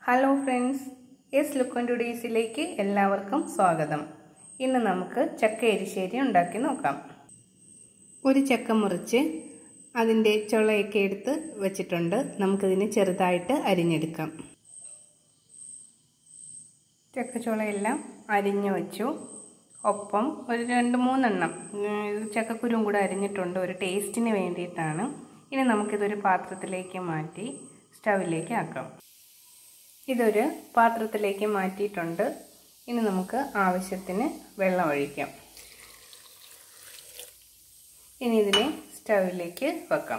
hello friends എസ് ലുക്കൻ ടുഡീസിലേക്ക് എല്ലാവർക്കും സ്വാഗതം ഇന്ന് നമുക്ക് ചക്ക എരിശ്ശേരി ഉണ്ടാക്കി നോക്കാം ഒരു ചക്ക മുറിച്ച് അതിൻ്റെ ചുളയൊക്കെ എടുത്ത് വെച്ചിട്ടുണ്ട് നമുക്കിതിനെ ചെറുതായിട്ട് അരിഞ്ഞെടുക്കാം ചക്കച്ചുളയെല്ലാം അരിഞ്ഞു വെച്ചു ഒപ്പം ഒരു രണ്ട് മൂന്നെണ്ണം ഇത് ചക്കക്കുരും കൂടെ അരിഞ്ഞിട്ടുണ്ട് ഒരു ടേസ്റ്റിന് വേണ്ടിയിട്ടാണ് ഇനി നമുക്കിതൊരു പാത്രത്തിലേക്ക് മാറ്റി സ്റ്റൗവിലേക്ക് ആക്കാം ഇതൊരു പാത്രത്തിലേക്ക് മാറ്റിയിട്ടുണ്ട് ഇനി നമുക്ക് ആവശ്യത്തിന് വെള്ളം ഒഴിക്കാം ഇനി ഇതിനെ സ്റ്റൗവിലേക്ക് വെക്കാം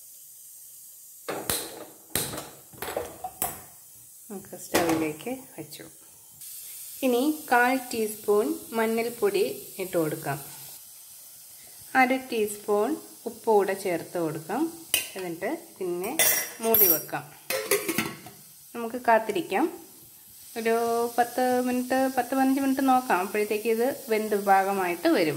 നമുക്ക് സ്റ്റൗവിലേക്ക് വെച്ചു ഇനി കാൽ ടീസ്പൂൺ മഞ്ഞൾപ്പൊടി ഇട്ട് കൊടുക്കാം അര ടീസ്പൂൺ ഉപ്പ് കൂടെ ചേർത്ത് കൊടുക്കാം എന്നിട്ട് പിന്നെ മൂടി വെക്കാം നമുക്ക് കാത്തിരിക്കാം ഒരു പത്ത് മിനിറ്റ് പത്ത് പതിനഞ്ച് മിനിറ്റ് നോക്കാം അപ്പോഴത്തേക്ക് ഇത് വെന്ത് ഭാഗമായിട്ട് വരും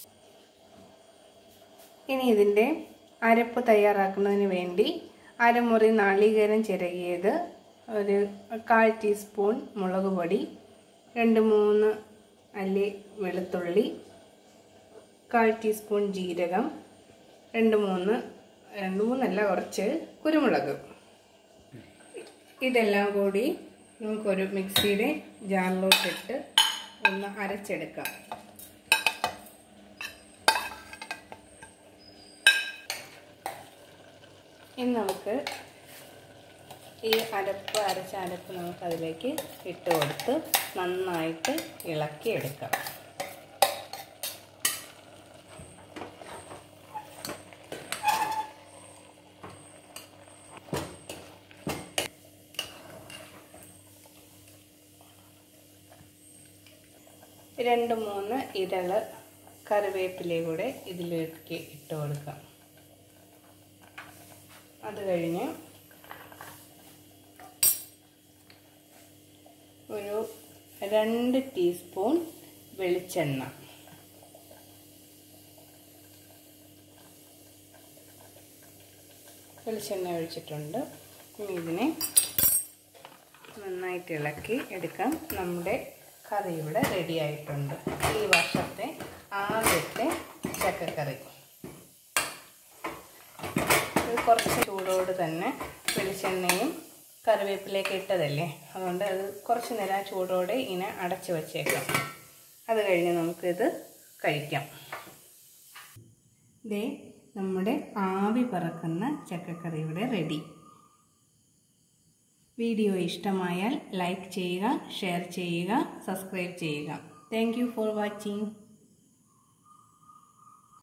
ഇനി ഇതിൻ്റെ അരപ്പ് തയ്യാറാക്കുന്നതിന് വേണ്ടി അരമുറി നാളികേരം ചിരകിയത് ഒരു കാൽ ടീസ്പൂൺ മുളക് പൊടി രണ്ട് മൂന്ന് അല്ലി വെളുത്തുള്ളി കാൽ ടീസ്പൂൺ ജീരകം രണ്ട് മൂന്ന് രണ്ട് മൂന്നല്ല കുറച്ച് കുരുമുളക് ഇതെല്ലാം കൂടി നമുക്കൊരു മിക്സിയുടെ ജാറിലോട്ടിട്ട് ഒന്ന് അരച്ചെടുക്കാം ഇനി നമുക്ക് ഈ അരപ്പ് അരച്ച അരപ്പ് നമുക്ക് അതിലേക്ക് ഇട്ട് കൊടുത്ത് നന്നായിട്ട് ഇളക്കിയെടുക്കാം രണ്ട് മൂന്ന് ഇതള് കറിവേപ്പില കൂടെ ഇതിലേക്ക് ഇട്ട് കൊടുക്കാം അത് കഴിഞ്ഞ് ഒരു രണ്ട് ടീസ്പൂൺ വെളിച്ചെണ്ണ വെളിച്ചെണ്ണ ഒഴിച്ചിട്ടുണ്ട് ഇനി ഇതിനെ നന്നായിട്ട് ഇളക്കി എടുക്കാം നമ്മുടെ കറി ഇവിടെ റെഡി ആയിട്ടുണ്ട് ഈ വർഷത്തെ ആദ്യത്തെ ചക്കക്കറി ഇത് കുറച്ച് ചൂടോട് തന്നെ വെളിച്ചെണ്ണയും കറിവേപ്പിലേക്ക് ഇട്ടതല്ലേ അതുകൊണ്ട് അത് കുറച്ച് നേരം ചൂടോടെ ഇങ്ങനെ അടച്ചു വച്ചേക്കാം അത് കഴിഞ്ഞ് നമുക്കിത് കഴിക്കാം ദേ നമ്മുടെ ആവി പറക്കുന്ന ചക്കക്കറി ഇവിടെ റെഡി വീഡിയോ ഇഷ്ടമായാൽ ലൈക്ക് ചെയ്യുക ഷെയർ ചെയ്യുക സബ്സ്ക്രൈബ് ചെയ്യുക താങ്ക് ഫോർ വാച്ചിങ്